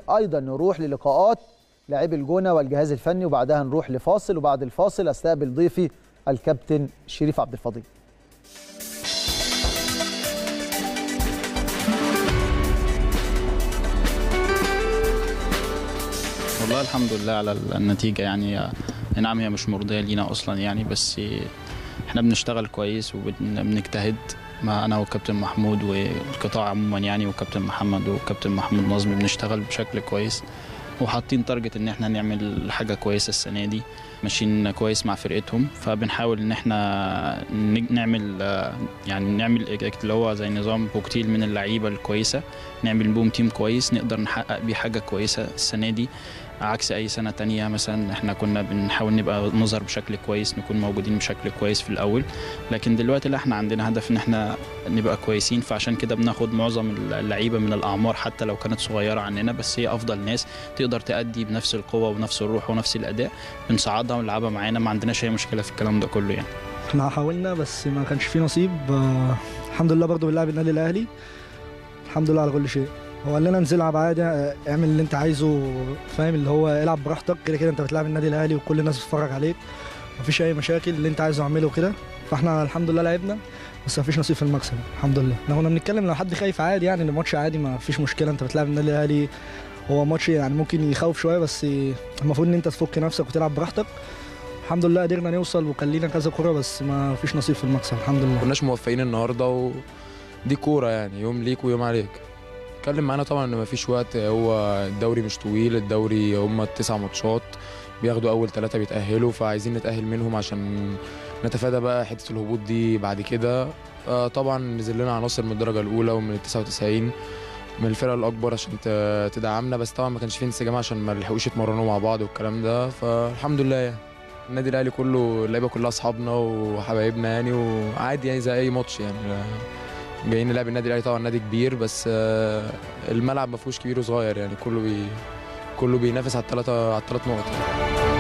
ايضا نروح للقاءات لاعبي الجونه والجهاز الفني وبعدها نروح لفاصل وبعد الفاصل استقبل ضيفي الكابتن شريف عبد الفضيل والله الحمد لله على النتيجة يعني نعم هي مش مرضية لينا أصلا يعني بس احنا بنشتغل كويس وبنجتهد مع أنا والكابتن محمود والقطاع عموما يعني والكابتن محمد والكابتن محمود نظمي بنشتغل بشكل كويس وحاطين تارجت ان احنا نعمل حاجه كويسه السنه دي ماشيين كويس مع فرقتهم فبنحاول ان احنا نعمل يعني نعمل اللي هو زي نظام كوكتيل من اللعيبه الكويسه نعمل بوم تيم كويس نقدر نحقق بيه حاجه كويسه السنه دي عكس اي سنه تانية مثلا احنا كنا بنحاول نبقى نظهر بشكل كويس نكون موجودين بشكل كويس في الاول لكن دلوقتي لا احنا عندنا هدف ان احنا نبقى كويسين فعشان كده بناخد معظم اللعيبه من الاعمار حتى لو كانت صغيره عننا بس هي افضل ناس تقدر تأدي بنفس القوه ونفس الروح ونفس الاداء بنصعدها ونلعبها معانا ما عندناش اي مشكله في الكلام ده كله يعني احنا حاولنا بس ما كانش في نصيب آه الحمد لله برضه بنلعب النادي الاهلي الحمد لله على كل شيء هو قال لنا انزل العب عادي اعمل اللي انت عايزه فاهم اللي هو العب براحتك كده كده انت بتلعب النادي الاهلي وكل الناس بتتفرج عليك مفيش اي مشاكل اللي انت عايزه اعمله كده فاحنا الحمد لله لعبنا بس مفيش نصيب في المكسب الحمد لله احنا كنا بنتكلم لو حد خايف عادي يعني الماتش عادي ما فيش مشكله انت بتلعب النادي الاهلي هو ماتش يعني ممكن يخوف شويه بس المفروض ان انت تفك نفسك وتلعب براحتك الحمد لله قدرنا نوصل وكان لينا كذا كوره بس ما فيش نصيب في المكسب الحمد لله كناش موفقين النهارده ودي كوره يعني يوم ليك ويوم عليك اتكلم معانا طبعا ان مفيش وقت هو الدوري مش طويل الدوري هم التسع ماتشات بياخدوا اول ثلاثه بيتاهلوا فعايزين نتاهل منهم عشان نتفادى بقى حته الهبوط دي بعد كده طبعا نزل لنا عناصر من الدرجه الاولى ومن ال 99 من الفرقه الاكبر عشان تدعمنا بس طبعا ما كانش في انسجام عشان ما لحقوش يتمرنوا مع بعض والكلام ده فالحمد لله يعني النادي الاهلي كله اللعيبه كلها اصحابنا وحبايبنا يعني وعادي يعني زي اي ماتش يعني جايين نلعب النادي الاهلي طبعا نادي كبير بس الملعب ما فيهوش كبير وصغير يعني كله بي كله بينافس على الثلاثه على الثلاث نقط يعني.